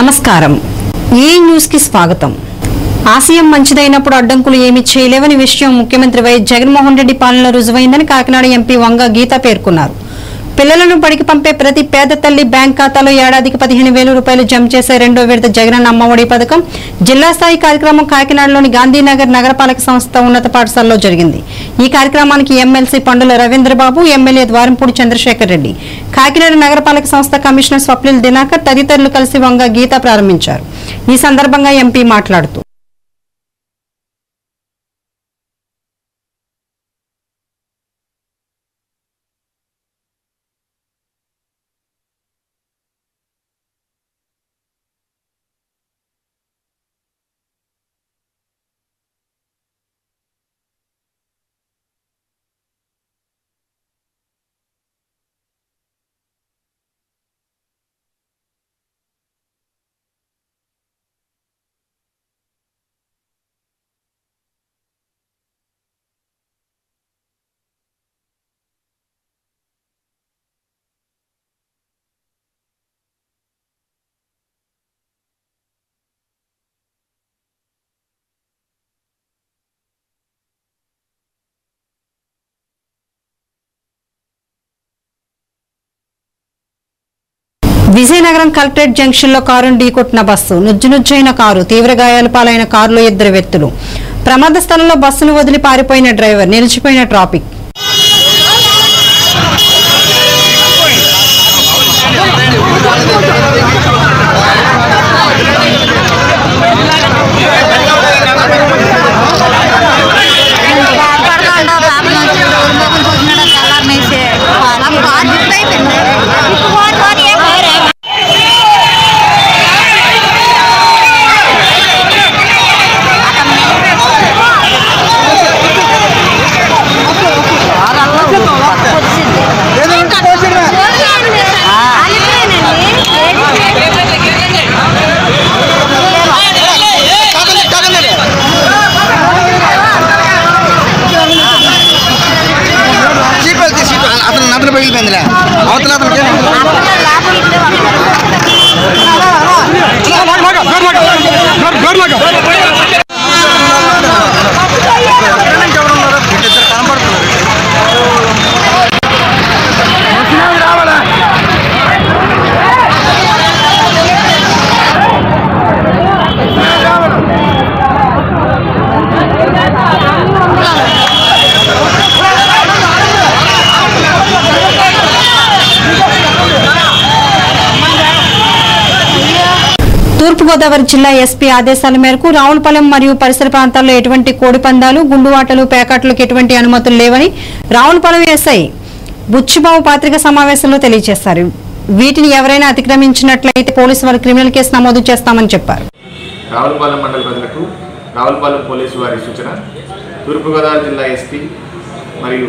నమస్కారం ఈ న్యూస్ కి స్వాగతం ఆశయం మంచిదైనప్పుడు అడ్డంకులు ఏమీ చేయలేవని విషయం ముఖ్యమంత్రి వైఎస్ జగన్మోహన్ రెడ్డి పాలనలో రుజువైందని కాకినాడ ఎంపీ వంగ గీత పేర్కొన్నారు పిల్లలను బడికి పంపే ప్రతి పేద తల్లి బ్యాంక్ ఖాతాలో ఏడాదికి పదిహేను వేల రూపాయలు జమ చేసే రెండో విడత జగనన్న అమ్మఒడి పథకం జిల్లా స్థాయి కార్యక్రమం కాకినాడలోని గాంధీనగర్ నగరపాలక సంస్థ ఉన్నత పాఠశాలలో జరిగింది ఈ కార్యక్రమానికి ఎమ్మెల్సీ పండుల రవీంద్రబాబు ఎమ్మెల్యే ద్వారంపూడి చంద్రశేఖర్ రెడ్డి కాకినాడ నగరపాలక సంస్థ కమిషనర్ స్వప్నిల్ దినాకర్ తదితరులు కలిసి వంగ గీత ప్రారంభించారు ఈ సందర్భంగా ఎంపీ మాట్లాడుతూ విజయనగరం కలెక్టరేట్ జంక్షన్ లో కారును ఢీకొట్టిన బస్సు నుజ్జునుజ్జైన కారు తీవ్ర గాయాల పాలైన కారులో ఇద్దరు వ్యక్తులు ప్రమాద స్థలంలో బస్సును వదిలి పారిపోయిన డ్రైవర్ నిలిచిపోయిన ట్రాఫిక్ బాధపడకుండా పాపం వచ్చి ఊరు మొక్కలు చూసినాడు కలర్ నేసి కార్ మిస్ అయిపోయింది ఫోన్ ఫోన్ ఏం పోరే సీట్ వెళ్తే సీట్ అతను నదులు పగిలిపోయిందిలే అవతల అతనికి తూర్పుగోదావరి జిల్లా ఎస్పీ ఆదేశాల మేరకు రావులపాలెం మరియు పరిసర ప్రాంతాల్లో ఎటువంటి కోడి పందాలు గుండువాటలు పేకాట్లకు ఎటువంటి అనుమతులు లేవని రావులపాలెం ఎస్ఐ బుచ్చిబాబు పాత్రిక సమావేశంలో తెలియజేశారు వీటిని ఎవరైనా అతిక్రమించినట్లయితే పోలీసు వారు క్రిమినల్ కేసు నమోదు చేస్తామని చెప్పారు రావులపాలెం మండల ప్రజలకు రావులపాలెం పోలీసు వారి సూచన తూర్పుగోదావరి జిల్లా ఎస్పీ మరియు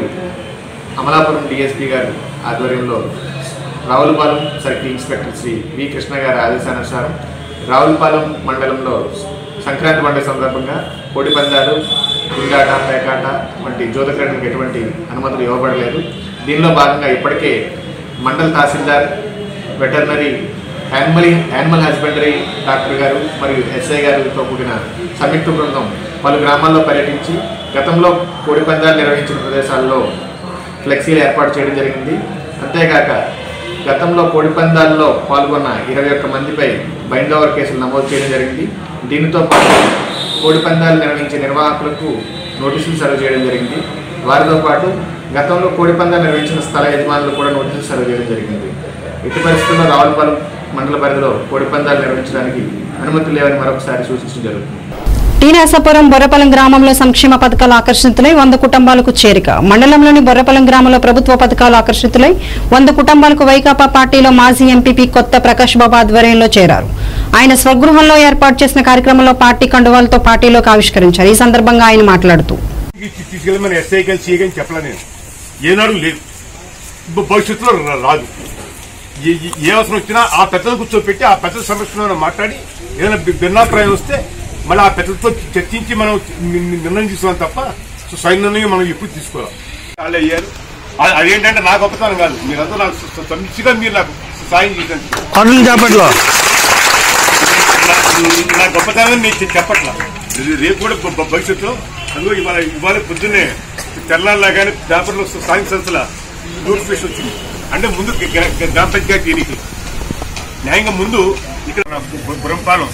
అమలాపురం డిఎస్పీ గారి ఆధ్వర్యంలో రావులపాలెం సర్కిల్ ఇన్స్పెక్టర్ శ్రీ వి కృష్ణ గారి ఆదేశానుసారం రావులపాలెం మండలంలో సంక్రాంతి పండుగ సందర్భంగా కోడి పందాలు గుండాట పేకాట వంటి జ్యోతిక్రీడలకు ఎటువంటి అనుమతులు ఇవ్వబడలేదు దీనిలో భాగంగా ఇప్పటికే మండల tahsildar veterinary animal animal husbandry doctor గారు మరియు ఎస్ఐ గారితో కూడిన సంయుక్త బృందం పలు గ్రామాల్లో పర్యటించి గతంలో కోడి పందాలు నిర్వహించిన ప్రదేశాల్లో ఫ్లెక్సీలు ఏర్పాటు చేయడం జరిగింది అంతేకాక గతంలో కోడి పందాల్లో పాల్గొన్న ఇరవై ఒక్క మందిపై బైండ్ ఓవర్ కేసులు నమోదు చేయడం జరిగింది దీనితో పాటు కోడి పందాలు నిర్వహించే నిర్వాహకులకు నోటీసులు సర్వ్ చేయడం జరిగింది వారితో పాటు గతంలో కోడి పందాలు నిర్వహించిన స్థల యజమానులు కూడా నోటీసులు సర్వ్ చేయడం జరిగింది ఎట్టి పరిస్థితుల్లో రావులపాలెం మండల పరిధిలో కోడి పందాలు నిర్వహించడానికి అనుమతులు లేవని మరొకసారి సూచించడం జరుగుతుంది టీ నరసాపురం బొర్రపల్లం గ్రామంలో సంక్షేమ పథకాలు ఆకర్షితులై వంద కుటుంబాలకు చేరిక మండలంలోని బొర్రపల్లం గ్రామంలో ప్రభుత్వ పథకాలు ఆకర్షితులై వంద కుటుంబాలకు వైకాపా పార్టీలో మాజీ ఎంపీపీ కొత్త ప్రకాష్ బాబు ఆధ్వర్యంలో చేరారు ఆయన స్వగృహంలో ఏర్పాటు చేసిన కార్యక్రమంలో పార్టీ కండువాలతో పార్టీలోకి ఆవిష్కరించారు ఈ సందర్భంగా ఆయన మాట్లాడుతూ తీ- తీసుకెళ్ళమని ఎస్ఐ కానీ సిఐ కానీ చెప్పలే నేను ఏనాడు లేదు భ- భవిష్యత్తులో రా- రాదు ఏ- ఏ- ఏ అవసరం వచ్చినా ఆ పెద్దలు కూర్చోబెట్టి ఆ పెద్దల సంరక్షణలో మాట్లాడి ఏదైనా భి- భిన్నాభిప్రాయం వస్తే మళ్ళీ ఆ పెద్దలతో చర్చించి మనం ని- ని- నిర్ణయం తీసుకోవాలి తప్ప సో స్వయం నిర్ణయం మనం ఎప్పుడు తీసుకోవాలి వాళ్ళు అయ్యారు అ- అదేంటంటే నా గొప్పతనం కాదు మీరంతా నాకు స- స- సమిష్టిగా మీరు నాకు సాయం చేయండి కొండలు చేపట్లో నా- నా గొప్పతనాన్ని నేను చె- చెప్పట్లా ఇది రేపు కూడా భ- భ- భవిష్యత్తులో అందులో ఇవాళ ఇవాళ పొద్దున్నే తెల్లారిలా కానీ పేపర్లో స్థానిక సంస్థల నోటిఫికేషన్ వచ్చింది అంటే ముందు గ- గ- గ్రామ పంచాయతీ ఎన్నికలు న్యాయంగా ముందు ఇక్కడ మన బు- బురంపాలెం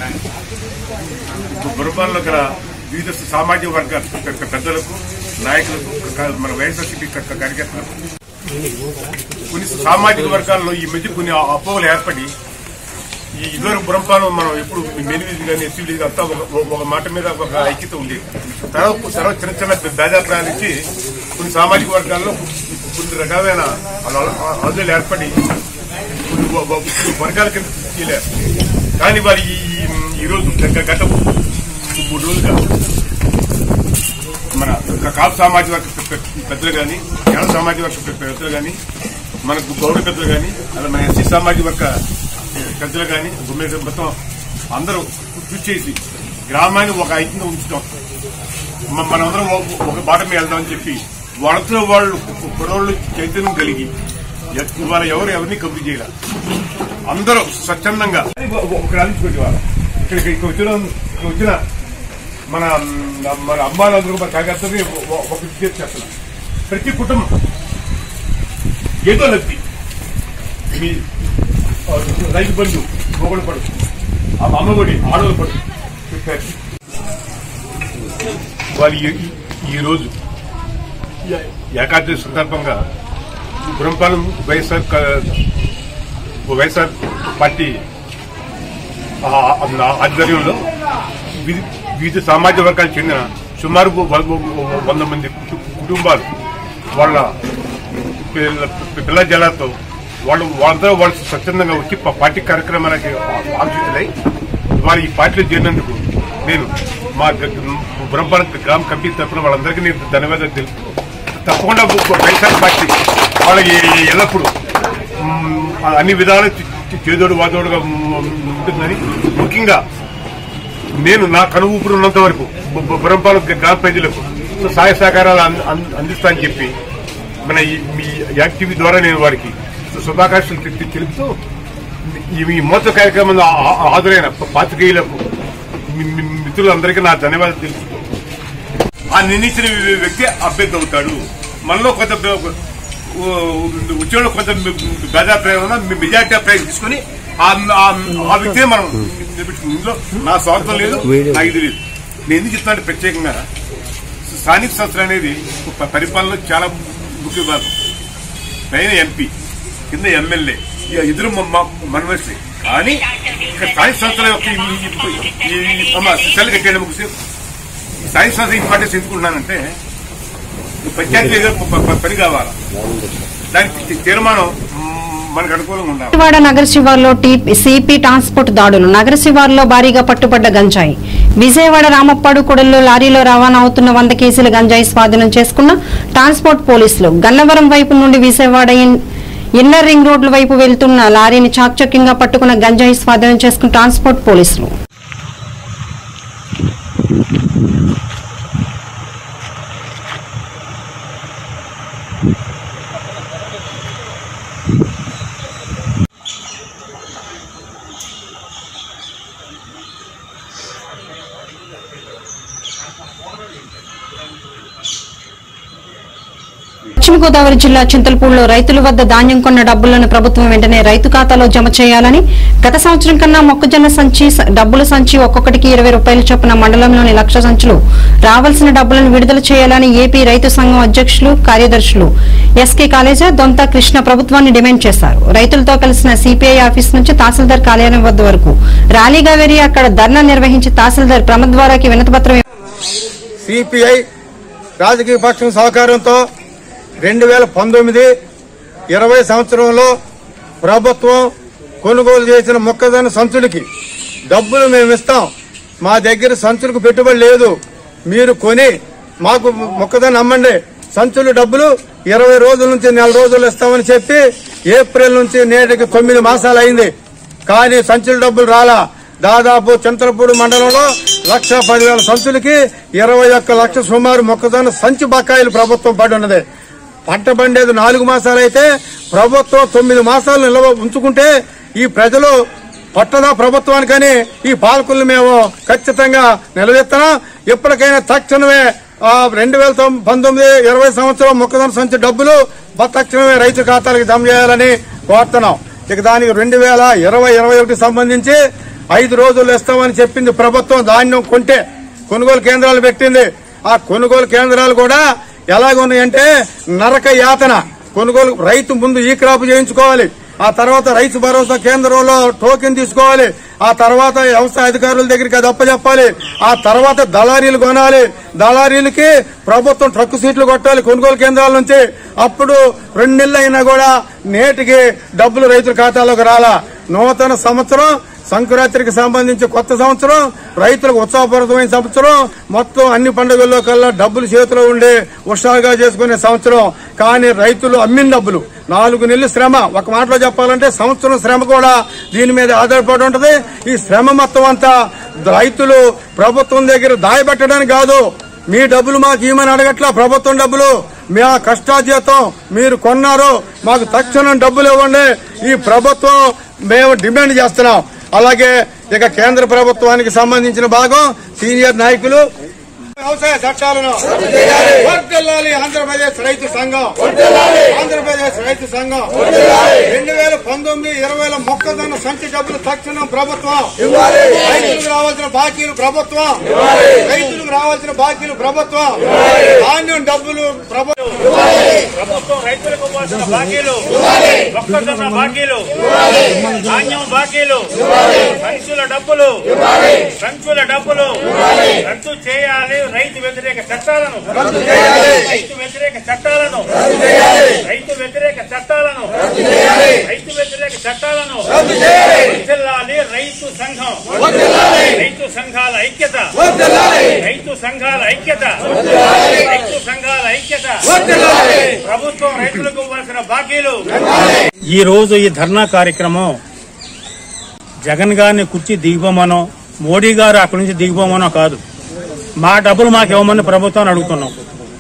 బు- బురంపాలెంలో ఇక్కడ వివిధ సామాజిక వర్గాల పె- పె- పెద్దలకు నాయకులకు క- మన వైఎస్ఆర్సీపీ క- క- కార్యకర్తలకు కొన్ని సామాజిక వర్గాల్లో ఈ మధ్య కొన్ని అపోహలు ఏర్పడి ఈ ఇదివరకు బురంపాలెం మనం ఎప్పుడు మెనివిది కానీ ఎస్సీ అంతా ఒక ఒక మాట మీద ఒక ఐక్యత ఉండేది తర్వాత తర్వాత చిన్న చిన్న భేదాభిప్రాయాలు ఇచ్చి కొన్ని సామాజిక వర్గాల్లో కొన్ని రకమైన ఆందోళనలు ఏర్పడి కొన్ని వ- వ- కొన్ని వర్గాల కింద తీయలేరు కానీ వారి ఈ ఈ రోజు గత గత మూడు రోజులుగా మన కాపు సామాజిక వర్గ పె- పె- పెద్దలు కానీ కేరళ సామాజిక వర్గ పె- పెద్దలు కానీ మనకు గౌడ పెద్దలు కానీ అలా మన ఎస్సీ సామాజిక వర్గ పెద్దలు కానీ గుమ్మడి మొత్తం అందరూ కృషి చేసి గ్రామాన్ని ఒక ఐక్యంగా ఉంచుతాం మ- మనందరం ఒక- ఒక బాట మీద వెళ్దామని చెప్పి వాళ్ళతో వాళ్ళు గొడవలు చైతన్యం కలిగి ఎ- ఇవాళ ఎవరు ఎవరిని కబురు చేయాల అందరూ స్వచ్ఛందంగా ఒక రాలించుకోండి వాళ్ళు ఇక్కడ ఇక్కడ వచ్చిన ఇక్కడ వచ్చిన మన మన అమ్మాయిలందరూ మన కార్యకర్తని ఒక విజ్ఞప్తి చేస్తున్నాం ప్రతి కుటుంబం ఏదో లబ్ధి మీ ఆ, రైతు బంధు మొగలు పడు ఆ అమ్మఒడి ఆడోలు పడు వాళ్ళు ఈ- ఈ- ఈ రోజు ఈ- ఏకాదశి సందర్భంగా గురంపాలెం వైఎస్ఆర్ క- వైఎస్ఆర్ పార్టీ ఆ- ఆ- ఆధ్వర్యంలో వివిధ వివిధ సామాజిక వర్గాలకు చెందిన సుమారు వ- వ- వంద మంది కుటు- కుటుంబాలు వాళ్ళ పిల్ల- పిల్ల జలాలతో వాళ్ళు వాళ్ళందరూ వాళ్ళు స్వచ్ఛందంగా వచ్చి ప- పార్టీ కార్యక్రమాలకి ఆలోచితులై వారు ఈ పార్టీలో చేరినందుకు నేను మా బ్రహ్మాండ గ్రామ కమిటీ తరఫున వాళ్ళందరికీ నేను ధన్యవాదాలు తెలుపు తప్పకుండా వైఎస్ఆర్ పార్టీ వాళ్ళకి ఎల్లప్పుడూ మ్, అన్ని విధాలు చేదోడు వాదోడుగా ఉంటుందని ముఖ్యంగా నేను నా కనువు ఊపిరి ఉన్నంత వరకు బ- బ- బురంపాలెం గ్రామ ప్రజలకు సహాయ సహకారాలు అంద- అంద- అందిస్తా అని చెప్పి మన ఈ మీ యాక్టివ్ ద్వారా నేను వారికి శుభాకాంక్షలు తె- తె- తెలుపుతూ ఈ ఈ మోత కార్యక్రమంలో ఆ- ఆ- హాజరైన ప- పాత్రికేయులకు మీ- మీ మిత్రులందరికీ నా ధన్యవాదాలు తెలుపుతూ ఆ నిర్ణయించిన వ్యక్తి అభ్యర్థి అవుతాడు మనలో కొంత ఉద్యోగంలో కొంత గజాభిప్రాయం ఉన్నా మెజార్టీ అభిప్రాయం తీసుకుని ఆ- ఆ- ఆ వ్యక్తిని మనం నిలబెట్టుకున్నాం. ఇందులో నా స్వార్థం లేదు నా ఇది లేదు నేను ఎందుకు చెప్తానంటే ప్రత్యేకంగా స్థానిక సంస్థలు అనేది ఒక పరిపాలనలో చాలా ముఖ్య భాగం పైన ఎంపీ కింద ఎమ్మెల్యే ఇక ఇద్దరు మనవలసి కానీ ఇక్కడ స్థానిక సంస్థల యొక్క ఈ- ఈ- ఈ- ఈ- అమ్మ సెల్ కట్టేయడం ముగిసి స్థానిక సంస్థ ఇంపార్టెన్స్ ఎందుకుంటున్నానంటే ఈ పంచాయతీ ఏదో ప- ప- పని కావాలి దానికి తీర్మానం మ్, మనకు అనుకూలంగా ఉండాలి విజయవాడ నగర శివార్లో టీ- సిపి ట్రాన్స్పోర్ట్ దాడులు నగర శివార్లో భారీగా పట్టుబడ్డ గంజాయి విజయవాడ రామప్పాడు కూడల్లో లారీలో రవాణా అవుతున్న వంద కేజీల గంజాయి స్వాధీనం చేసుకున్న ట్రాన్స్పోర్ట్ పోలీసులు గన్నవరం వైపు నుండి విజయవాడ ఇన్- ఇన్నర్ రింగ్ రోడ్ల వైపు వెళ్తున్న లారీని చాకచక్యంగా పట్టుకున్న గంజాయి స్వాధీనం చేసుకున్న ట్రాన్స్పోర్ట్ పోలీసులు పశ్చిమ గోదావరి జిల్లా చింతలపూడిలో రైతుల వద్ద ధాన్యం కొన్న డబ్బులను ప్రభుత్వం వెంటనే రైతు ఖాతాలో జమ చేయాలని గత సంవత్సరం కన్నా మొక్కజొన్న సంచి స- డబ్బుల సంచి ఒక్కొక్కటికి ఇరవై రూపాయల చొప్పున మండలంలోని లక్ష సంచులు రావాల్సిన డబ్బులను విడుదల చేయాలని ఏపీ రైతు సంఘం అధ్యక్షులు కార్యదర్శులు ఎస్కే కాలేజా దొంత కృష్ణ ప్రభుత్వాన్ని డిమాండ్ చేశారు రైతులతో కలిసిన సిపిఐ ఆఫీస్ నుంచి తహసీల్దార్ కార్యాలయం వద్ద వరకు ర్యాలీగా వెళ్లి అక్కడ ధర్నా నిర్వహించి తహసీల్దార్ ప్రమద్వారాకి వినతిపత్రం సిపిఐ రాజకీయ పక్షం సహకారంతో రెండు వేల పంతొమ్మిది ఇరవై సంవత్సరంలో ప్రభుత్వం కొనుగోలు చేసిన మొక్కజొన్న సంచులకి డబ్బులు మేము ఇస్తాం మా దగ్గర సంచులకు పెట్టుబడి లేదు మీరు కొని మాకు మొక్కజొన్న అమ్మండి సంచులు డబ్బులు ఇరవై రోజుల నుంచి నెల రోజులు ఇస్తామని చెప్పి ఏప్రిల్ నుంచి నేటికి తొమ్మిది మాసాలు అయింది కానీ సంచుల డబ్బులు రాలా దాదాపు చింతలపూడి మండలంలో లక్ష పదివేల సంచులకి ఇరవై ఒక్క లక్ష సుమారు మొక్కజొన్న సంచి బకాయిలు ప్రభుత్వం పడి ఉన్నది పంట పండేది నాలుగు మాసాలు అయితే ప్రభుత్వం తొమ్మిది మాసాలు నిల్వ ఉంచుకుంటే ఈ ప్రజలు పట్టదా ప్రభుత్వానికని ఈ పాలకుల్ని మేము ఖచ్చితంగా నిలదెత్తనాం ఎప్పటికైనా తక్షణమే ఆ రెండు వేల తొమ్- పంతొమ్మిది ఇరవై సంవత్సరం మొక్కజొన్న సంచి డబ్బులు బ- తక్షణమే రైతు ఖాతాలకు జమ చేయాలని కోరుతున్నాం ఇక దానికి రెండు వేల ఇరవై ఇరవై ఒకటి సంబంధించి ఐదు రోజులు ఇస్తామని చెప్పింది ప్రభుత్వం ధాన్యం కొంటే కొనుగోలు కేంద్రాలు పెట్టింది ఆ కొనుగోలు కేంద్రాలు కూడా ఎలాగున్నాయంటే నరక యాతన కొనుగోలు రైతు ముందు ఈ క్రాప్ చేయించుకోవాలి ఆ తర్వాత రైతు భరోసా కేంద్రంలో టోకెన్ తీసుకోవాలి ఆ తర్వాత వ్యవసాయ అధికారుల దగ్గరికి అది అప్పచెప్పాలి ఆ తర్వాత దళారీలు కొనాలి దళారీలకి ప్రభుత్వం ట్రక్కు సీట్లు కొట్టాలి కొనుగోలు కేంద్రాల నుంచి అప్పుడు రెండు నెలలు అయినా కూడా నేటికి డబ్బులు రైతుల ఖాతాలోకి రాలా నూతన సంవత్సరం సంక్రాంతికి సంబంధించి కొత్త సంవత్సరం రైతులకు ఉత్సాహపూరితమైన సంవత్సరం మొత్తం అన్ని పండుగల్లో కల్లా డబ్బులు చేతిలో ఉండి ఉత్సాహంగా చేసుకునే సంవత్సరం కానీ రైతులు అమ్మిన డబ్బులు నాలుగు నెలలు శ్రమ ఒక మాటలో చెప్పాలంటే సంవత్సరం శ్రమ కూడా దీని మీద ఆధారపడి ఉంటది ఈ శ్రమ మొత్తం అంతా రైతులు ప్రభుత్వం దగ్గర దాయబెట్టడానికి కాదు మీ డబ్బులు మాకు ఇవ్వమని అడగట్లా ప్రభుత్వం డబ్బులు మా కష్టాజీతం మీరు కొన్నారు మాకు తక్షణం డబ్బులు ఇవ్వండి ఈ ప్రభుత్వం మేము డిమాండ్ చేస్తున్నాం అలాగే ఇక కేంద్ర ప్రభుత్వానికి సంబంధించిన భాగం సీనియర్ నాయకులు వ్యవసాయ చట్టాలను వర్ధిల్లాలి ఆంధ్రప్రదేశ్ రైతు సంఘం ఆంధ్రప్రదేశ్ రైతు సంఘం రెండు వేల పంతొమ్మిది ఇరవైల మొక్కజొన్న సంచి డబ్బులు తక్షణం ప్రభుత్వం రైతులకు రావాల్సిన బాకీలు ప్రభుత్వం రైతులకు రావాల్సిన బాకీలు ప్రభుత్వం ధాన్యం డబ్బులు ప్రభుత్వం ప్రభుత్వం రైతులకు ఇవ్వాల్సిన బాకీలు మొక్కజొన్న బాకీలు ధాన్యం బాకీలు సంచుల డబ్బులు సంచుల డబ్బులు రద్దు చేయాలి రైతు వ్యతిరేక చట్టాలను రైతు వ్యతిరేక చట్టాలను రైతు వ్యతిరేక చట్టాలను రైతు వ్యతిరేక చట్టాలను వర్ధిల్లాలి రైతు సంఘం రైతు సంఘాల ఐక్యత రైతు సంఘాల ఐక్యత రైతు సంఘాల ఐక్యత ప్రభుత్వం రైతులకు ఇవ్వాల్సిన బాకీలు ఈ రోజు ఈ ధర్నా కార్యక్రమం జగన్ గారిని కుర్చీ దిగిపోమనో మోడీ గారు అక్కడి నుంచి దిగిపోమనో కాదు మా డబ్బులు మాకు ఇవ్వమని ప్రభుత్వాన్ని అడుగుతున్నాం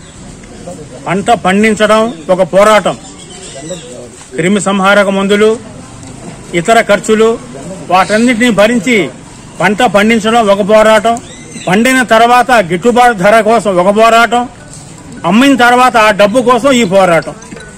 పంట పండించడం ఒక పోరాటం క్రిమి సంహారక మందులు ఇతర ఖర్చులు వాటన్నిటిని భరించి పంట పండించడం ఒక పోరాటం పండిన తర్వాత గిట్టుబాటు ధర కోసం ఒక పోరాటం అమ్మిన తర్వాత ఆ డబ్బు కోసం ఈ పోరాటం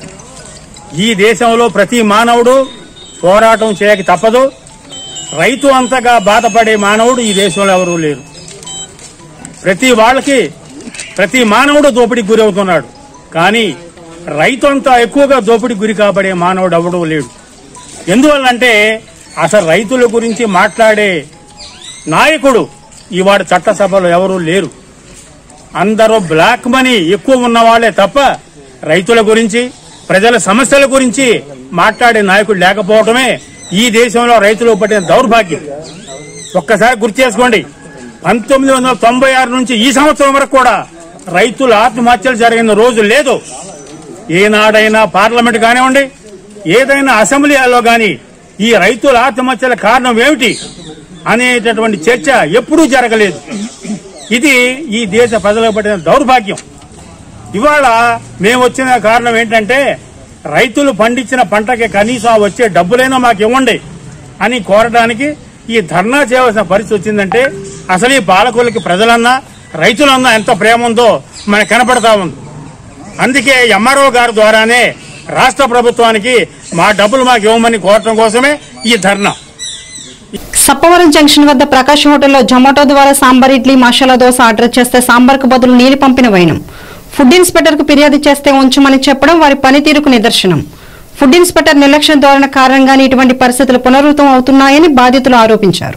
ఈ దేశంలో ప్రతి మానవుడు పోరాటం చేయక తప్పదు రైతు అంతగా బాధపడే మానవుడు ఈ దేశంలో ఎవరూ లేరు ప్రతి వాళ్ళకి ప్రతి మానవుడు దోపిడీకి గురి అవుతున్నాడు కానీ రైతు అంతా ఎక్కువగా దోపిడీకి గురి కాబడే మానవుడు ఎవడూ లేడు ఎందువల్లంటే అసలు రైతుల గురించి మాట్లాడే నాయకుడు ఇవాడు చట్టసభలో ఎవరూ లేరు అందరూ బ్లాక్ మనీ ఎక్కువ ఉన్న వాళ్ళే తప్ప రైతుల గురించి ప్రజల సమస్యల గురించి మాట్లాడే నాయకుడు లేకపోవడమే ఈ దేశంలో రైతులు పట్టిన దౌర్భాగ్యం ఒక్కసారి గుర్తు చేసుకోండి పంతొమ్మిది వందల తొంభై ఆరు నుంచి ఈ సంవత్సరం వరకు కూడా రైతుల ఆత్మహత్యలు జరిగిన రోజు లేదు ఏనాడైనా పార్లమెంట్ కానివ్వండి ఏదైనా అసెంబ్లీలో గాని ఈ రైతుల ఆత్మహత్యల కారణం ఏమిటి అనేటటువంటి చర్చ ఎప్పుడూ జరగలేదు ఇది ఈ దేశ ప్రజలకు పట్టిన దౌర్భాగ్యం ఇవాళ మేము వచ్చిన కారణం ఏంటంటే రైతులు పండించిన పంటకి కనీసం వచ్చే డబ్బులైనా మాకు ఇవ్వండి అని కోరడానికి ఈ ధర్నా చేయవలసిన పరిస్థితి వచ్చిందంటే అసలు ఈ పాలకులకి ప్రజలన్నా రైతులన్నా ఎంత ప్రేమ ఉందో మనకు కనపడతా ఉంది అందుకే ఎంఆర్ఓ గారి ద్వారానే రాష్ట్ర ప్రభుత్వానికి మా డబ్బులు మాకు ఇవ్వమని కోరటం కోసమే ఈ ధర్నా సప్పవరం జంక్షన్ వద్ద ప్రకాష్ హోటల్లో జొమాటో ద్వారా సాంబార్ ఇడ్లీ మసాలా దోశ ఆర్డర్ చేస్తే సాంబార్ కు బదులు నీళ్లు పంపిన వైనం ఫుడ్ ఇన్స్పెక్టర్ కు ఫిర్యాదు చేస్తే ఉంచమని చెప్పడం వారి పనితీరుకు నిదర్శనం ఫుడ్ ఇన్స్పెక్టర్ నిర్లక్ష్యం ధోరణ కారణంగానే ఇటువంటి పరిస్థితులు పునరావృతం అవుతున్నాయని బాధితులు ఆరోపించారు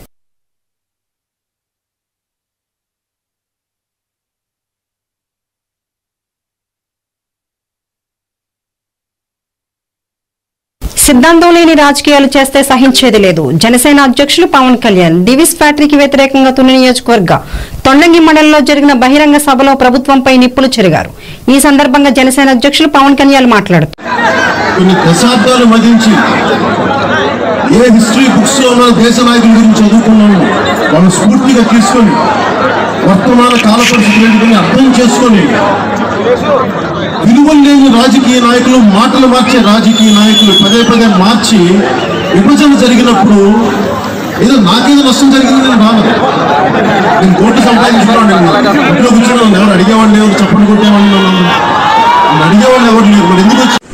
సిద్ధాంతం లేని రాజకీయాలు చేస్తే సహించేది లేదు జనసేన అధ్యక్షులు పవన్ కళ్యాణ్ డివిస్ ఫ్యాక్టరీకి వ్యతిరేకంగా తుని నియోజకవర్గ తొండంగి మండలంలో జరిగిన బహిరంగ సభలో ప్రభుత్వంపై నిప్పులు చెరిగారు ఈ సందర్భంగా జనసేన అధ్యక్షులు పవన్ కళ్యాణ్ మాట్లాడుతూ కొన్ని దశాబ్దాలు మదించి ఏ హిస్టరీ బుక్స్ లో మన దేశ నాయకుల గురించి చదువుకున్నాము మనం స్ఫూర్తిగా తీసుకొని వర్తమాన కాల పరిస్థితులను అర్థం చేసుకొని విలువలు లేని రాజకీయ నాయకులు మాటలు మార్చే రాజకీయ నాయకులు పదే పదే మార్చి విభజన జరిగినప్పుడు ఏదో నాకేదో నష్టం జరిగింది నేను రాను నేను కోర్టు సంపాదించుకున్నాను నేను ఇంట్లో కూర్చొని ఎవరు అడిగేవాళ్ళు ఎవరు చప్పట్లు కొట్టేవాళ్ళు నన్ను అడిగేవాళ్ళు ఎవరు లేరు మరి ఎందుకు వచ్చి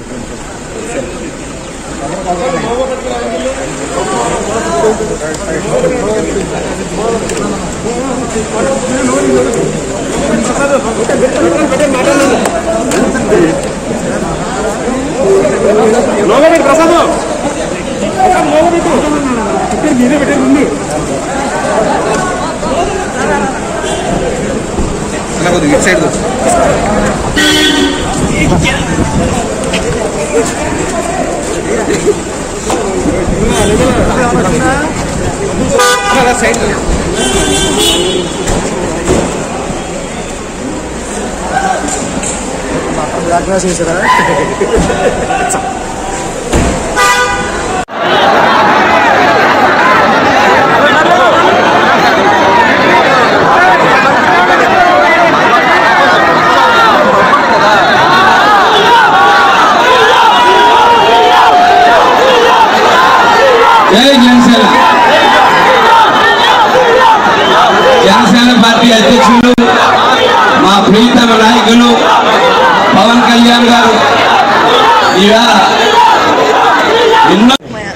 అలా కొద్దిగా ఇటు సైడ్ అలా సైడ్ జై జనసేన జనసేన పార్టీ అధ్యక్షులు మా ప్రీతమ నాయకులు పవన్ కళ్యాణ్ గారు ఇవాళ ఎన్నో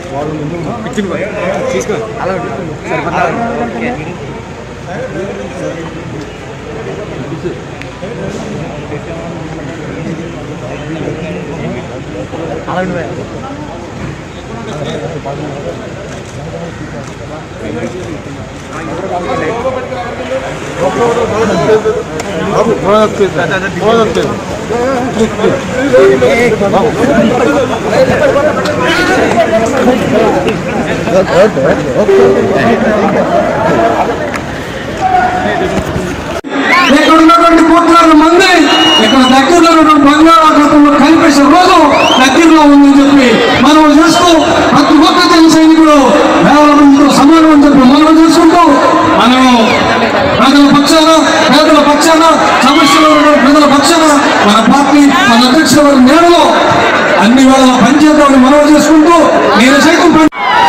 ఇక్కడ ఉన్నటువంటి కోట్లాది మంది ఇక్కడ దగ్గరలో ఉన్నటువంటి బంగాళాఖాతంలో కనిపించే రోజు దగ్గరలో ఉందని చెప్పి మనం చేస్తూ ప్రతి ఒక్క జన సైనికుడు వేల మందితో సమానం అని చెప్పి మనం చేసుకుంటూ మనము ప్రజల పక్షాన పేదల పక్షాన సమస్యలు ఉన్న ప్రజల పక్షాన మన పార్టీ మన అధ్యక్షుల వారి నేడలో అన్ని వేళ పనిచేద్దామని మనం చేసుకుంటూ నేను సైతం పని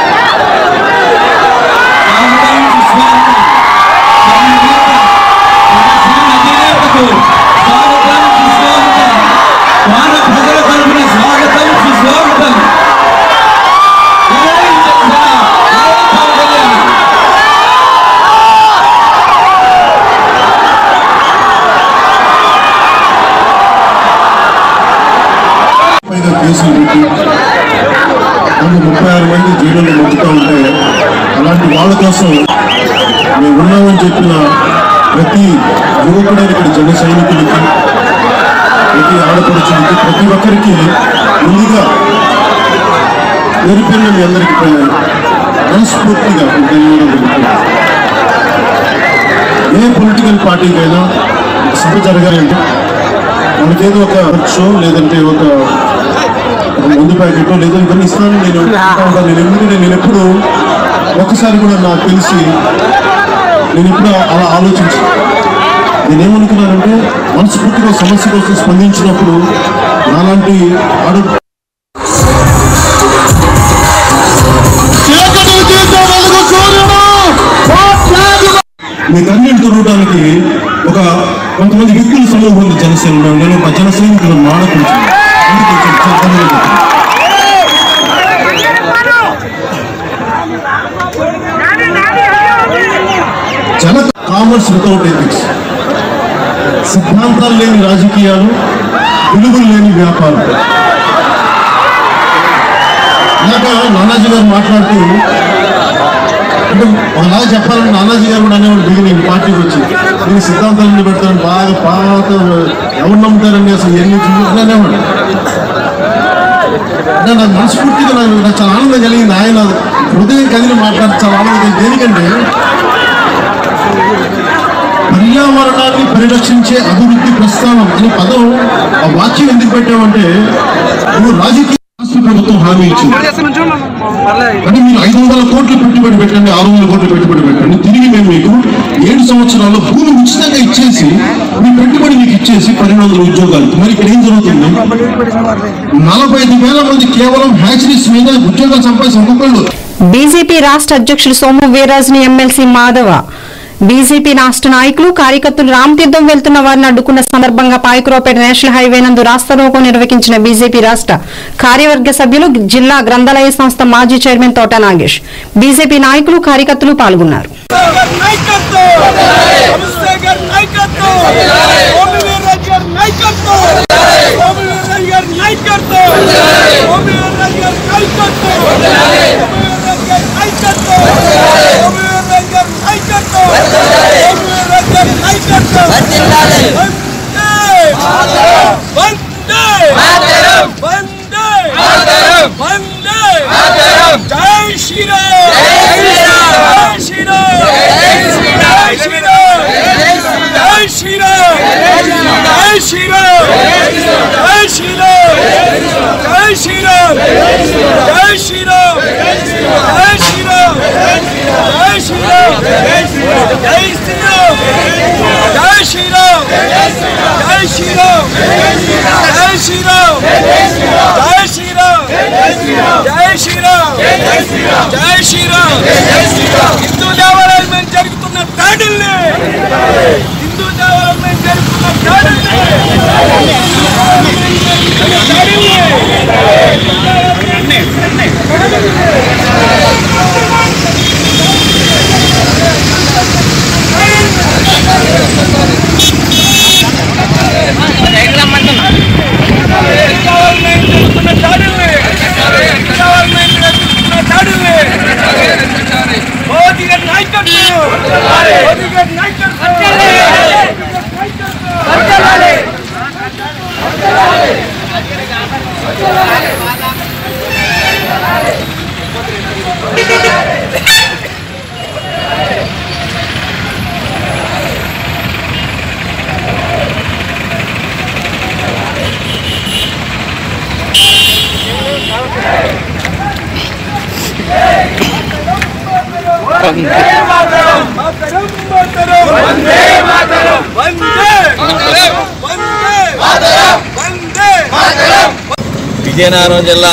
ప్రజల తరఫున స్వాగతం సుస్వాగతం జై జనసేన, జై పవన్ కళ్యాణ్. పైగా కేసులు పెట్టి నన్ను ముప్పై ఆరు మంది జైలులో మగ్గుతూ ఉంటే అలాంటి వాళ్ళ కోసం మేము ఉన్నామని చెప్పిన ప్రతి యువకుడైన ఇక్కడ జన సైనికులకి ప్రతి ఆడపడుచులకి ప్రతి ఒక్కరికి ముందుగా పేరుపేరున మీ అందరికీ పైన మనస్ఫూర్తిగా ధన్యవాదాలు తెలుపుతున్నాను. ఏ పొలిటికల్ పార్టీకైనా ఒక సభ జరగాలంటే మనకేదో ఒక షో లేదంటే ఒక ఒక మందు ప్యాకెట్ లేదో ఇవన్నీ ఇస్తాను నేను అనుకుంటా ఉంటాను. నేను ఎందుకంటే నేను ఎప్పుడు ఒక్కసారి కూడా నాకు తెలిసి నేను ఎప్పుడు అలా ఆలోచించి నేనేమనుకున్నానంటే మనస్ఫూర్తిగా సమస్య కోసం స్పందించినప్పుడు నాలాంటి ఆడు మీకు అన్నింటి చూడడానికి ఒక కొంతమంది వ్యక్తుల సమూహం ఉంది జనసేనలో నేను ఒక జన సైనికులు మాడకుండా అందుకే చెప్- చెప్తాను నేను. జన కామర్స్ వితౌట్ ఎథిక్స్ సిద్ధాంతాలు లేని రాజకీయాలు విలువలు లేని వ్యాపారం ఇందాక నానాజీ గారు మాట్లాడుతూ అంటే ఒకలాగా చెప్పాలంటే నానాజీ గారు కూడా అనేవాడు దిగి నేను పార్టీకి వచ్చి నేను సిద్ధాంతాలన్నీ పెడతాను బాగా పాత ఎవరు నమ్ముతారండి అసలు ఎన్ని చూసి అనేవాడు అంటే నాకు మనస్ఫూర్తిగా నాకు నాకు చాలా ఆనందం కలిగింది ఆయన హృదయం కదిలి మాట్లాడి చాలా ఆనందం కలిగింది దేనికంటే పర్యావరణాన్ని పరిరక్షించే అభివృద్ధి ప్రస్థానం అనే పదం ఆ వాక్యం ఎందుకు పెట్టామంటే నువ్వు రాజకీయ రాష్ట్ర ప్రభుత్వం హామీ ఇచ్చింది అంటే మీరు ఐదు వందల కోట్లు పెట్టుబడి పెట్టండి ఆరు వందల కోట్లు పెట్టుబడి పెట్టండి తిరిగి మేము మీకు ఏడు సంవత్సరాల్లో భూమి ఉచితంగా ఇచ్చేసి మీ పెట్టుబడి మీకు ఇచ్చేసి పన్నెండు వందల ఉద్యోగాలు మరి ఇక్కడ ఏం జరుగుతుంది నలభై ఐదు వేల మంది కేవలం హ్యాచరీస్ మీద ఉద్యోగాలు సంపాదించిన ఒక్కొక్కళ్ళు బీజేపీ రాష్ట్ర అధ్యక్షుడు సోము వీర్రాజుని ఎమ్మెల్సీ మాధవ బీజేపీ రాష్ట్ర నాయకులు కార్యకర్తలు రామతీర్థం వెళ్తున్న వారిని అడ్డుకున్న సందర్భంగా పాయకురావుపేట నేషనల్ హైవే నందు రాస్తారోకో నిర్వహించిన బీజేపీ రాష్ట్ర కార్యవర్గ సభ్యులు జిల్లా గ్రంథాలయ సంస్థ మాజీ చైర్మన్ తోట నాగేష్ బీజేపీ నాయకులు కార్యకర్తలు పాల్గొన్నారు జై శ్రీరామ్ జై శ్రీరామ్ జై శ్రీరామ్ జై శ్రీరామ్ జై శ్రీరామ్ జై శ్రీరామ్ జై శ్రీరామ్ జై శ్రీరామ్ జై శ్రీరామ్ జై శ్రీరామ్ జై శ్రీరామ్ జై శ్రీరామ్ జై శ్రీరామ్ జై శ్రీరామ్ జై శ్రీరామ్ జై శ్రీరామ్ జై శ్రీరామ్ జై శ్రీరామ్ హిందూ దేవాలయం జరుగుతున్న దాడుల్ని హిందూ దేవాలయం జరుగుతున్న దాడుల్ని మోదీ గారి నాయకత్వం మోదీ గారి నాయకత్వం విజయనగరం జిల్లా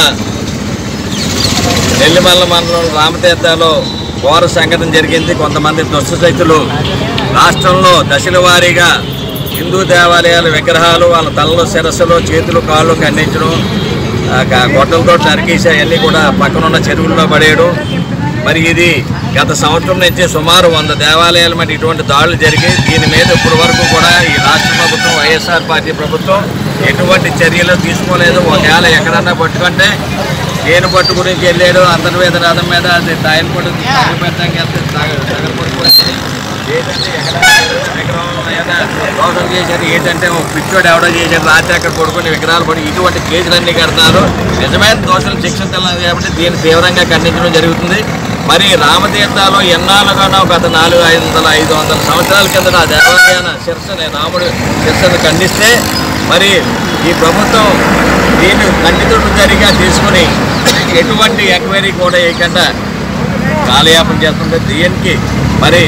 నెల్లిమల్ల మండలం రామతీర్థలో ఘోర సంఘటన జరిగింది కొంతమంది దుష్టశక్తులు రాష్ట్రంలో దశల వారీగా హిందూ దేవాలయాల విగ్రహాలు వాళ్ళ తలలో శిరస్సులు చేతులు కాళ్ళు ఖండించడం ఆ, గ- గొడ్డలతో నరికేసి అవన్నీ కూడా పక్కనున్న చెరువుల్లో పడేయడం మరి ఇది గత సంవత్సరం నుంచి సుమారు వంద దేవాలయాల మీద ఇటువంటి దాడులు జరిగి దీని మీద ఇప్పటి వరకు కూడా ఈ రాష్ట్ర ప్రభుత్వం వైఎస్ఆర్ పార్టీ ప్రభుత్వం ఎటువంటి చర్యలు తీసుకోలేదు ఒకవేళ ఎక్కడన్నా పట్టుకుంటే నేను పట్టు గురించి వెళ్ళాడు అంతర్వేద రథం మీద అది తాయిల పట్టు పెట్టడానికి వెళ్తే తగ- తగలబడిపోయింది. ఏంటంటే ఎక్కడ విగ్రహం ఏదైనా దోషం చేశారు ఏంటంటే ఒక పిచ్చోడు ఎవడో చేశారు రాత్రి అక్కడ పడుకుని విగ్రహాలు పడి ఇటువంటి కేసులన్నీ కడతారు నిజమైన దోషులు శిక్షించాలి కాబట్టి దీన్ని తీవ్రంగా ఖండించడం జరుగుతుంది మరి రామతీర్థాలు ఎన్నాళ్ళుగానో గత నాలుగు ఐదు వందల ఐదు వందల సంవత్సరాల కిందట ఆ దేవాలయాన శిరస్సుని రాముడు శిరస్సును ఖండిస్తే మరి ఈ ప్రభుత్వం దీన్ని ఖండితుడు జరిగా తీసుకుని ఎటువంటి ఎంక్వైరీ కూడా వేయకుండా కాలయాపన చేస్తుంది దీనికి మరి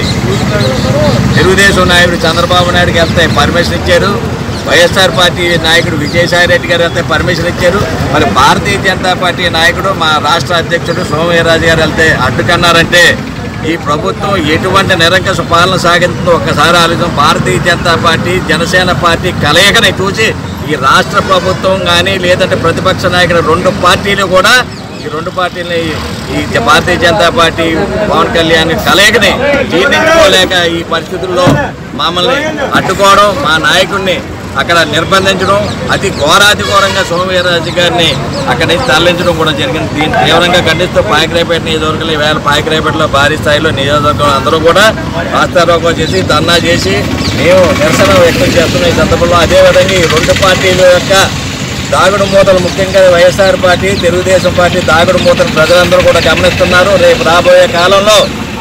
తెలుగుదేశం నాయకుడు చంద్రబాబు నాయుడుకి వెళ్తే పర్మిషన్ ఇచ్చారు వైఎస్ఆర్ పార్టీ నాయకుడు విజయసాయి రెడ్డి గారు వెళ్తే పర్మిషన్ ఇచ్చారు మరి భారతీయ జనతా పార్టీ నాయకుడు మా రాష్ట్ర అధ్యక్షుడు సోమవీర్రాజు గారు వెళ్తే అడ్డుకన్నారంటే ఈ ప్రభుత్వం ఎటువంటి నిరంకష పాలన సాగిందో ఒక్కసారి ఆలోచన భారతీయ జనతా పార్టీ జనసేన పార్టీ కలయికని చూసి ఈ రాష్ట్ర ప్రభుత్వం కానీ లేదంటే ప్రతిపక్ష నాయకుడు రెండు పార్టీలు కూడా ఈ రెండు పార్టీలని ఈ భారతీయ జనతా పార్టీ పవన్ కళ్యాణ్ కలయికని జీర్ణించుకోలేక ఈ పరిస్థితుల్లో మమ్మల్ని అడ్డుకోవడం మా నాయకుడిని అక్కడ నిర్బంధించడం అతి ఘోరాతి ఘోరంగా సోమవీర్రాజు గారిని అక్కడి నుంచి తరలించడం కూడా జరిగింది దీన్ని తీవ్రంగా ఖండిస్తూ పాయకరాయపేట నియోజకవర్గంలో ఈవేళ పాయకరాయపేటలో భారీ స్థాయిలో నియోజకవర్గం అందరూ కూడా రాస్తారోకో చేసి ధర్నా చేసి మేము నిరసన వ్యక్తం చేస్తున్నాం ఈ సందర్భంలో అదేవిధంగా ఈ రెండు పార్టీల యొక్క దాగుడు మూతలు ముఖ్యంగా వైఎస్ఆర్ పార్టీ తెలుగుదేశం పార్టీ దాగుడు మూతలు ప్రజలందరూ కూడా గమనిస్తున్నారు రేపు రాబోయే కాలంలో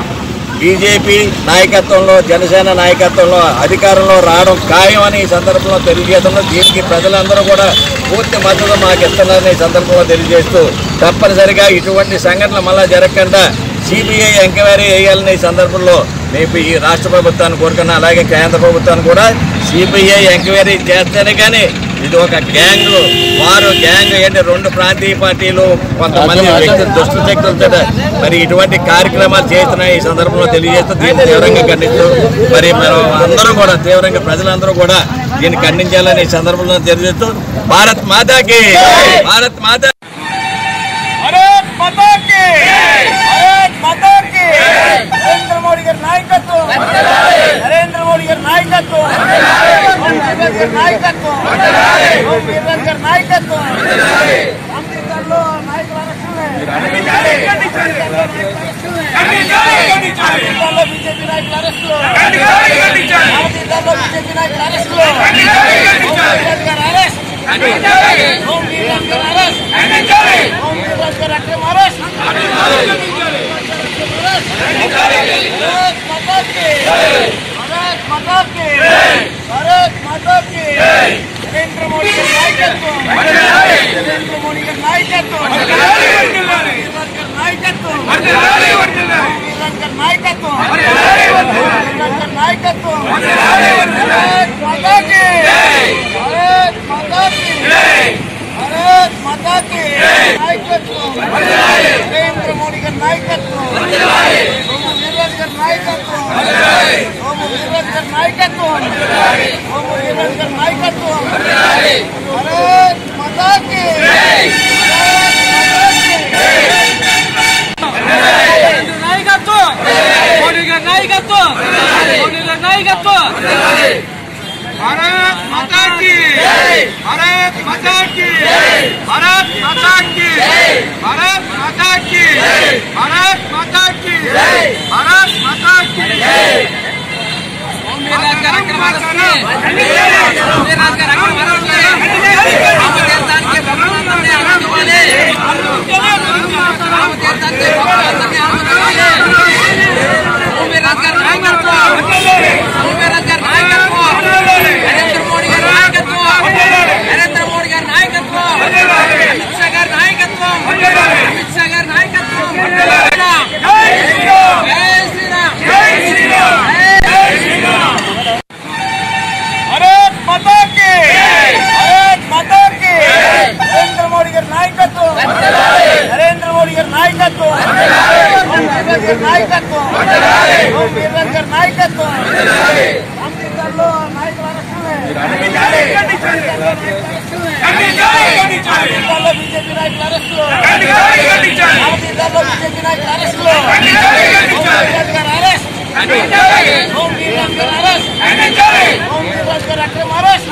బీజేపీ నాయకత్వంలో జనసేన నాయకత్వంలో అధికారంలో రావడం ఖాయమని ఈ సందర్భంలో తెలియజేస్తున్నాం దీనికి ప్రజలందరూ కూడా పూర్తి మద్దతు మాకు ఇస్తున్నారని ఈ సందర్భంలో తెలియజేస్తూ తప్పనిసరిగా ఇటువంటి సంఘటనలు మళ్ళా జరగకుండా సిబిఐ ఎంక్వైరీ వేయాలని ఈ సందర్భంలో మేము ఈ రాష్ట్ర ప్రభుత్వాన్ని కోరుకున్నా అలాగే కేంద్ర ప్రభుత్వాన్ని కూడా సిబిఐ ఎంక్వైరీ చేస్తేనే కానీ ఇది ఒక గ్యాంగ్ వారు గ్యాంగ్ ఏంటి రెండు ప్రాంతీయ పార్టీలు కొంతమంది వ్యక్తులు దుష్ట శక్తులతో మరి ఇటువంటి కార్యక్రమాలు చేస్తున్న ఈ సందర్భంలో తెలియజేస్తూ దీన్ని తీవ్రంగా ఖండిస్తూ మరి మనం అందరూ కూడా తీవ్రంగా ప్రజలందరూ కూడా దీన్ని ఖండించాలని ఈ సందర్భంలో తెలియజేస్తూ భారత్ మాతాకి భారత్ మాతా భారత్ మాతా కి భారత్ మాతా కి నరేంద్ర మోడీ గారి నాయకత్వం నరేంద్ర మోడీ గారి నాయకత్వం మోదీ గారి నాయకత్వం మోదీ గారి నాయకత్వం అమృతంలో నాయకుల అమృతంలో బీజేపీ నాయకుల అరెస్టులు అమృతంలో బీజేపీ నాయకుల అరెస్టులు మోదీ గారి అరెస్ట్ మోదీ గారి అరెస్ట్ నరేంద్ర మోడీ గారి నాయకత్వం నరేంద్ర మోడీ గారి నాయకత్వం నాయకత్వం నాయకత్వం నాయకత్వం భారత్ మాతాకి భారత్ మాతాకి భారత్ మాతాకి నాయకత్వం నరేంద్ర మోడీ గారి నాయకత్వం సోము వీర్రాజు గారి నాయకత్వం సోము వీర్రాజు గారి నాయకత్వం సోము వీర్రాజు గారి నాయకత్వం భారత్ మాతాకి నాయకత్వం మోడీ గారి నాయకత్వం మోడీ గారి నాయకత్వం भारत माता की भारत माता की भारत माता की भारत माता की भारत माता की भारत माता की నరేంద్ర మోడీ గారి నాయకత్వం అమిత్ షా గారి నాయకత్వం అమిత్ షా గారి నాయకత్వం జై శ్రీరామ్ జై శ్రీరామ్ జై శ్రీరామ్ भारत माता की भारत माता की नरेंद्र मोदी గారి నాయకత్వం నరేంద్ర మోడీ గారి నాయకత్వం మోదీ గారి నాయకత్వం మోదీ గారి నాయకత్వం అమృతంలో నాయకుల అమృతంలో బీజేపీ నాయకుల అరెస్టులు అమృతంలో బీజేపీ నాయకుల అరెస్టులు మోదీ గారి అరెస్ట్ మోదీ గారి అరెస్ట్ మోదీ గారి అక్రమ అరెస్ట్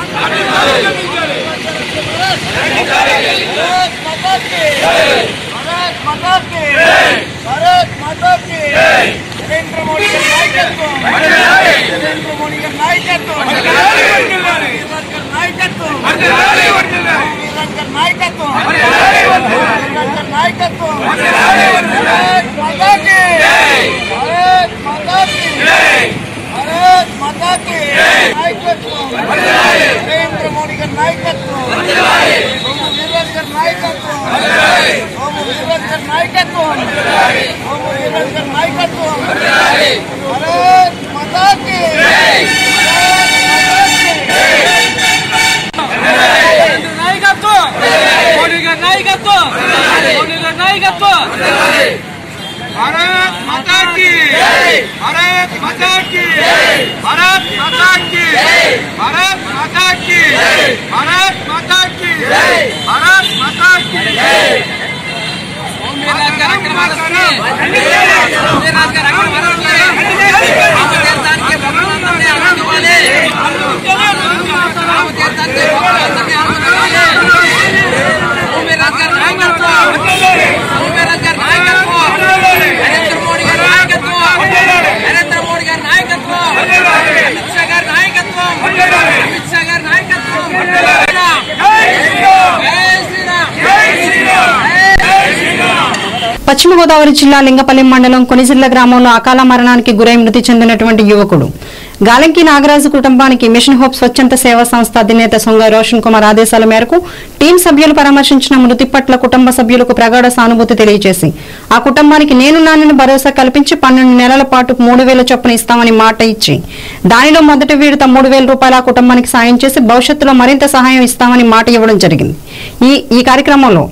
भारत माता की भारत माता की भारत माता की नरेंद्र मोदी के नायकत्व नरेंद्र मोदी के नायकत्व नायकत्व नायकत्व नायकत्व भारत माता की भारत माता की भारत माता की नायकत्व नरेंद्र मोदी का नायकत्व సోము వీర్రాజు గారి నాయకత్వం సోము వీర్రాజు గారి నాయకత్వం సోము వీర్రాజు గారి నాయకత్వం భారత్ మాతాకి నాయకత్వం మోడీ గారి నాయకత్వం మోడీ గారి నాయకత్వం भारत माता की भारत माता की भारत माता की भारत माता की भारत माता की भारत माता की నరేంద్ర మోడీ గారి నాయకత్వం నరేంద్ర మోడీ గారి నాయకత్వం అమిత్ షా గారి నాయకత్వం అమిత్ షా గారి నాయకత్వం జై శ్రీరామ్ జై శ్రీరామ్ జై శ్రీరామ్ జై శ్రీరామ్ పశ్చిమ గోదావరి జిల్లా లింగపల్లి మండలం కొనిజిల్ల గ్రామంలో అకాల మరణానికి గురై మృతి చెందినటువంటి యువకుడు గాలంకి నాగరాజు కుటుంబానికి మిషన్ హోప్ స్వచ్ఛంద సేవా సంస్థ అధినేత సొంగ రోషన్ కుమార్ ఆదేశాల మేరకు టీం సభ్యులు పరామర్శించిన మృతి పట్ల కుటుంబ సభ్యులకు ప్రగాఢ సానుభూతి తెలియజేసి ఆ కుటుంబానికి నేను నాన్నని భరోసా కల్పించి పన్నెండు నెలల పాటు మూడు వేల చొప్పున ఇస్తామని మాట ఇచ్చి దానిలో మొదటి విడత మూడు వేల రూపాయల ఆ కుటుంబానికి సాయం చేసి భవిష్యత్తులో మరింత సహాయం ఇస్తామని మాట ఇవ్వడం జరిగింది ఈ ఈ కార్యక్రమంలో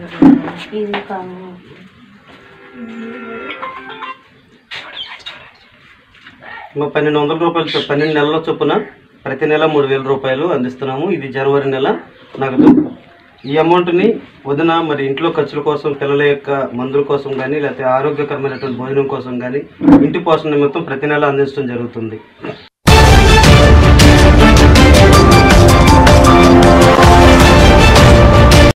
మా పన్నెండు వందల రూపాయలు చొ- పన్నెండు నెలల చొప్పున ప్రతి నెల మూడు వేల రూపాయలు అందిస్తున్నాము ఇది జనవరి నెల నగదు ఈ అమౌంట్ని వదిన మరి ఇంట్లో ఖర్చుల కోసం పిల్లల యొక్క మందుల కోసం కానీ లేకపోతే ఆరోగ్యకరమైనటువంటి భోజనం కోసం కానీ ఇంటి పోషణ నిమిత్తం ప్రతి నెల అందించడం జరుగుతుంది